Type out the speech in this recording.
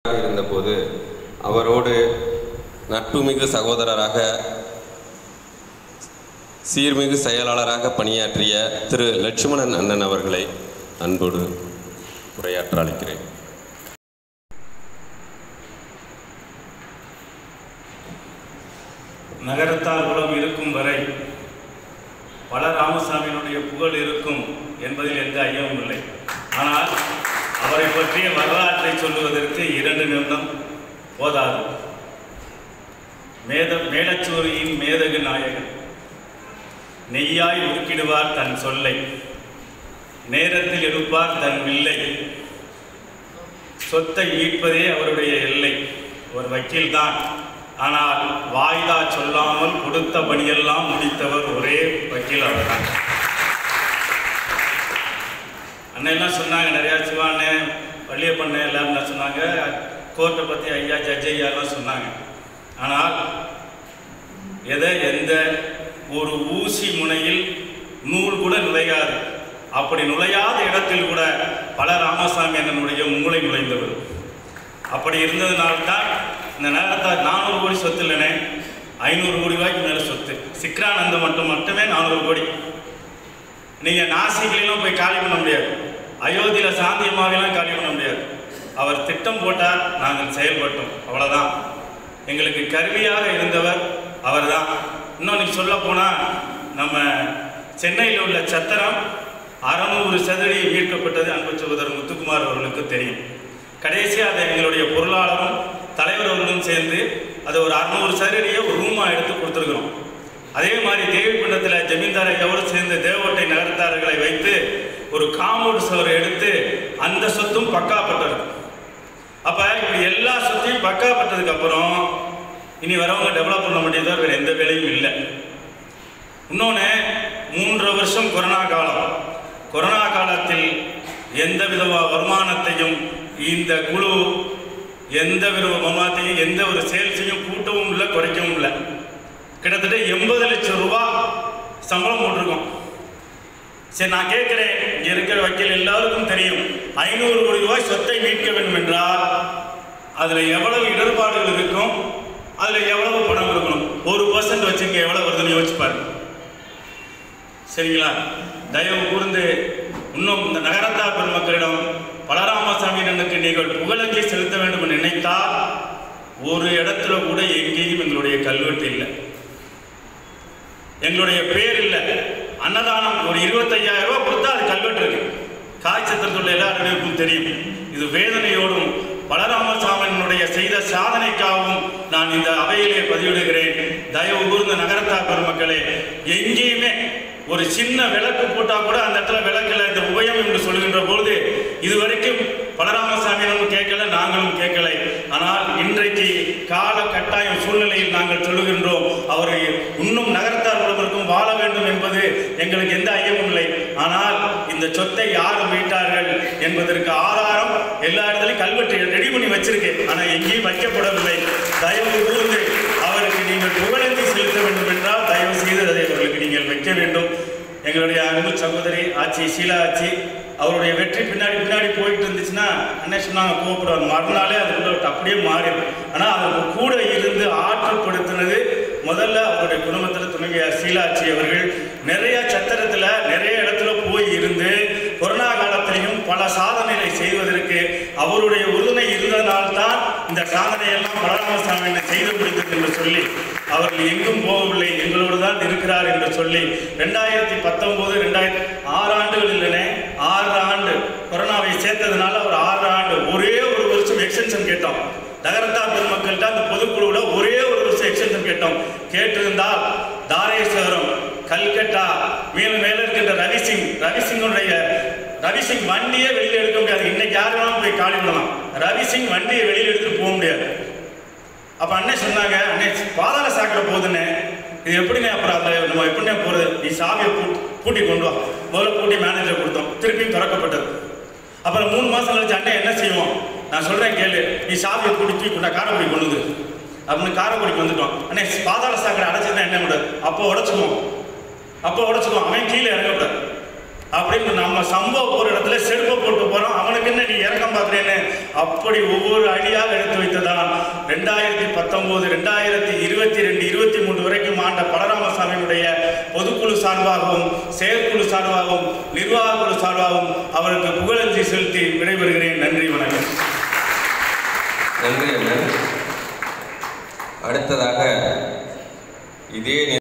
இருந்தபோது அவரோடு நட்புமிகு சகோதரராக சீர்மிகு செயலாளராக பணியாற்றிய திரு லட்சுமணன் அண்ணன் அவர்களை அன்போடு உரையாற்ற அழைக்கிறேன் நகரத்தார் குலம் இருக்கும் வரை பல ராமசாமியினுடைய புகழ் இருக்கும் என்பதில் எந்த ஐயமும் இல்லை ஆனால் அவரை பற்றிய வரலாற்றை சொல்லுவதற்கு இரண்டு நிமிடம் போதாது மேத மேலச்சூரியின் மேதகு நாயகன் நெய்யாய் உருக்கிடுவார் தன் சொல்லை நேரத்தில் எடுப்பார் தன் வில்லை சொத்தை மீட்பதே அவருடைய எல்லை ஒரு வக்கீல்தான் ஆனால் வாய்தா சொல்லாமல் கொடுத்த பணியெல்லாம் முடித்தவர் ஒரே வக்கீல் அவர்தான் அண்ணெல்லாம் சொன்னாங்க நிறையா சிவாண்ணே வள்ளியப்பண்ணே எல்லாம் என்ன சொன்னாங்க கோர்ட்டை பற்றி ஐயா ஜட்ஜ் ஐயாலாம் சொன்னாங்க ஆனால் எதை எந்த ஒரு ஊசி முனையில் நூல் கூட நுழையாது அப்படி நுழையாத இடத்தில் கூட பல ராமசாமி அண்ணனுடைய மூளை நுழைந்தவர் அப்படி இருந்ததுனால்தான் இந்த நேரத்தில் நானூறு கோடி சொத்து இல்லைனே ஐநூறு கோடி ரூபாய்க்கு மேலே சொத்து சிக்ரானந்தம் மட்டும் மட்டுமே நானூறு கோடி நீங்கள் நாசிக்கிலாம் போய் காலி பண்ண முடியாது அயோத்தியில் சாந்தியமாகலாம் காலி பண்ண முடியாது அவர் திட்டம் போட்டார் நாங்கள் செயல்பட்டோம் அவ்வளோதான் எங்களுக்கு கருவியாக இருந்தவர் அவர்தான் இன்னும் நீ சொல்ல போனால் நம்ம சென்னையில் உள்ள சத்திரம் அறநூறு சதுரடி மீட்கப்பட்டது அன்பு சகோதரர் முத்துக்குமார் அவர்களுக்கு தெரியும் கடைசியாக அதை எங்களுடைய பொருளாளரும் தலைவர் அவர்களும் சேர்ந்து அதை ஒரு அறநூறு சதுரடியை ஒரு ரூமாக எடுத்து கொடுத்துருக்குறோம் அதே மாதிரி தேவிப்பண்ணத்தில் ஜமீன்தார் ஐயாவோடு சேர்ந்து தேவகோட்டை நகரத்தார்களை வைத்து ஒரு காம்பவுண்ட் சுவர் எடுத்து அந்த சொத்தும் பக்காப்பட்டது அப்போ இப்படி எல்லா சொத்தையும் பக்காப்பட்டதுக்கு அப்புறம் இனி வரவங்க டெவலப் பண்ண முடியாத வேறு எந்த வேலையும் இல்லை இன்னொன்று மூன்று வருஷம் கொரோனா காலம் கொரோனா காலத்தில் எந்த வித வருமானத்தையும் இந்த குழு எந்த வித வருமானத்தையும் எந்த ஒரு சேல்ஸையும் கூட்டவும் இல்லை குறைக்கவும் இல்லை கிட்டத்தட்ட எண்பது லட்சம் ரூபா சம்பளம் போட்டிருக்கோம் சரி நான் கேட்குறேன் இங்கே இருக்கிற வக்கீல் எல்லாருக்கும் தெரியும் ஐநூறு கோடி ரூபாய் சொத்தை மீட்க வேண்டும் என்றால் அதில் எவ்வளவு இடர்பாடுகள் இருக்கும் அதில் எவ்வளவு பணம் இருக்கணும் ஒரு பர்சன்ட் வச்சுங்க எவ்வளோ வருதுன்னு யோசிச்சு பாருங்க சரிங்களா தயவு கூர்ந்து இன்னும் இந்த நகரத்தார் பெருமக்களிடம் பலராமசாமியினருக்கு நீங்கள் புகழஞ்சை செலுத்த வேண்டும் என்று நினைத்தால் ஒரு இடத்துல கூட எங்கேயும் எங்களுடைய கல்வெட்டு இல்லை எங்களுடைய பேர் இல்லை அன்னதானம் ஒரு இருபத்தையாயிரம் ரூபாய் கொடுத்தா அது கல்வெட்டு இருக்கு காய்ச்சத்தில் எல்லாருக்கும் தெரியும் இது வேதனையோடும் பலராமசாமனுடைய செய்த சாதனைக்காகவும் நான் இந்த அவையிலே பதிவிடுகிறேன் தயவு கூர்ந்த நகரத்தார் பெருமக்களே எங்கேயுமே ஒரு சின்ன விளக்கு போட்டால் கூட அந்த இடத்துல விளக்கில் இந்த உபயம் என்று சொல்கின்ற பொழுது இதுவரைக்கும் பலராமசாமியினும் கேட்கல நாங்களும் கேட்கலை ஆனால் இன்றைக்கு கால கட்டாயம் சூழ்நிலையில் நாங்கள் சொல்லுகின்றோம் அவரை இன்னும் நகரத்தார் உலகிற்கும் வாழ வேண்டும் என்பது எங்களுக்கு எந்த ஐயமும் இல்லை ஆனால் இந்த சொத்தை யார் மீட்டார்கள் என்பதற்கு ஆதாரம் எல்லா இடத்துலையும் கல்வெட்டு ரெடி பண்ணி வச்சிருக்கேன் ஆனால் எங்கேயும் வைக்கப்படவில்லை தயவு கூர்ந்து அவருக்கு நீங்கள் புகழந்தி செலுத்த வேண்டும் என்றால் தயவு செய்து அதை அவர்களுக்கு நீங்கள் வைக்க வேண்டும் எங்களுடைய அன்பு சகோதரி ஆச்சி ஷீலா ஆச்சி அவருடைய வெற்றி பின்னாடி பின்னாடி போயிட்டு இருந்துச்சுன்னா அண்ணன் சொன்னாங்க கோபப்படுவார் மறுநாளே அது அப்படியே மாறிடும் ஆனால் அவங்க கூட இருந்து ஆற்றுப்படுத்தினது முதல்ல அவருடைய குடும்பத்தில் துணைவியார் ஷீலாட்சி அவர்கள் நிறைய சத்திரத்தில் நிறைய இடத்துல போய் இருந்து கொரோனா காலத்திலையும் பல சாதனைகளை செய்வதற்கு அவருடைய உறுதுணை இருந்ததால்தான் இந்த சாதனையெல்லாம் பலராமசாமி செய்து முடித்தது என்று சொல்லி அவர்கள் எங்கும் போகவில்லை எங்களோடு தான் இருக்கிறார் என்று சொல்லி ரெண்டாயிரத்தி பத்தொம்போது ரெண்டாயிரத்தி ஆறு ஆண்டுகள் இல்லைனே ஆறு ஆண்டு கொரோனாவை சேர்த்ததுனால ஒரு ஆறு ஆண்டு ஒரே ஒரு வருஷம் எக்ஸ்டென்ஷன் கேட்டோம் நகரத்தார் பெருமக்கள்கிட்ட அந்த பொதுக்குழுவில் ஒரே ஒரு வருஷம் எக்ஸ்டென்ஷன் கேட்டோம் கேட்டிருந்தால் தாரேஸ்வரம் கல்கட்டா மேலும் மேல இருக்கின்ற ரவிசிங் ரவிசிங்குடைய ரவிசிங் வண்டியே வெளியில் எடுக்க முடியாது இன்னைக்கு யார் வேணாலும் போய் காலி பண்ணலாம் ரவிசிங் வண்டியை வெளியில் எடுத்துட்டு போக முடியாது அப்ப அண்ணன் சொன்னாங்க அண்ணே பாதாள சாக்கடை போகுதுன்னு இது எப்படிண்ணே அப்புறம் அதில் நம்ம எப்படிண்ணே போகிறது நீ சாவியை பூட்டி பூட்டி கொண்டு வா முதல்ல பூட்டி மேனேஜர் கொடுத்தோம் திருப்பியும் திறக்கப்பட்டது அப்புறம் மூணு மாதம் கழிச்சு அண்ணன் என்ன செய்வோம் நான் சொல்கிறேன் கேளு நீ சாவியை பூட்டி தூக்கி கொண்டா காரைக்குடி கொண்டு வந்து அப்படின்னு காரைக்குடிக்கு வந்துட்டோம் அண்ணே பாதாள சாக்கடை அடைச்சிருந்தா என்ன கூடாது அப்போ உடச்சுக்குவோம் அப்போ உடச்சுக்குவோம் அவன் கீழே இறங்கக்கூடாது அப்படின்னு நம்ம சம்பவ போற இடத்துல செருப்பை போட்டு போறோம் அவனுக்கு என்ன நீ இறக்கம் பார்க்குறேன்னு அப்படி ஒவ்வொரு அடியாக எடுத்து வைத்ததான் ரெண்டாயிரத்தி பத்தொன்பது ரெண்டாயிரத்தி இருபத்தி ரெண்டு இருபத்தி மூன்று வரைக்கும் ஆண்ட பலராமசாமியினுடைய பொதுக்குழு சார்பாகவும் செயற்குழு சார்பாகவும் நிர்வாக குழு சார்பாகவும் அவருக்கு புகழஞ்சி செலுத்தி விடைபெறுகிறேன் நன்றி வணக்கம் நன்றி அண்ணன் அடுத்ததாக இதே